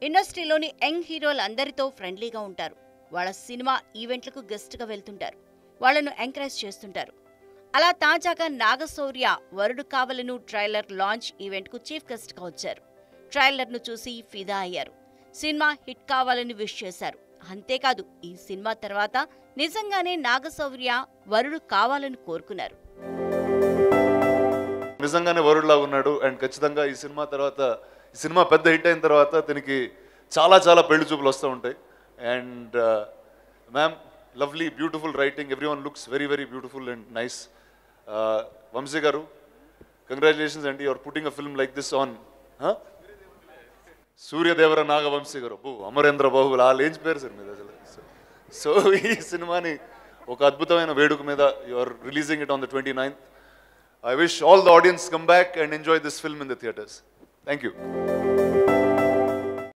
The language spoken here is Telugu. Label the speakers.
Speaker 1: ఇండస్ట్రీలోని యంగ్ హీరోలందరితో ఫ్రెండ్లీగా ఉంటారు వాళ్ళ సినిమా ఈవెంట్లకు గెస్ట్గా వెళ్తుంటారు వాళ్ళను ఎంకరేజ్ చేస్తుంటారు అలా తాజాగా నాగశౌర్య వరుడు కావలను ట్రైలర్ లాంచ్ ఈవెంట్కు చీఫ్ గెస్ట్గా వచ్చారు ట్రైలర్ను చూసి ఫిదా అయ్యారు సినిమా హిట్ కావాలని విష్ చేశారు అంతేకాదు ఈ సినిమా తర్వాత నిజంగానే నాగశౌర్య వరుడు కావాలని కోరుకున్నారు
Speaker 2: నిజంగానే వరుడులా ఉన్నాడు అండ్ ఖచ్చితంగా ఈ సినిమా తర్వాత ఈ సినిమా పెద్ద హిట్ అయిన తర్వాత దీనికి చాలా చాలా పెళ్లి చూపులు వస్తూ ఉంటాయి and ma'am lovely beautiful writing everyone looks very very beautiful and nice Vamsi garu congratulations అండి your putting a film like this on Suryadevara Naga Vamsi garu అబ్బో అమరేంద్ర బాహుబలి ఆ లేంజ్ పేరు సార్ మీద అసలు సో ఈ సినిమాని ఒక అద్భుతమైన వేడుక మీద you are releasing it on the twenty ninth I wish all the audience come back and enjoy this film in the theatres thank you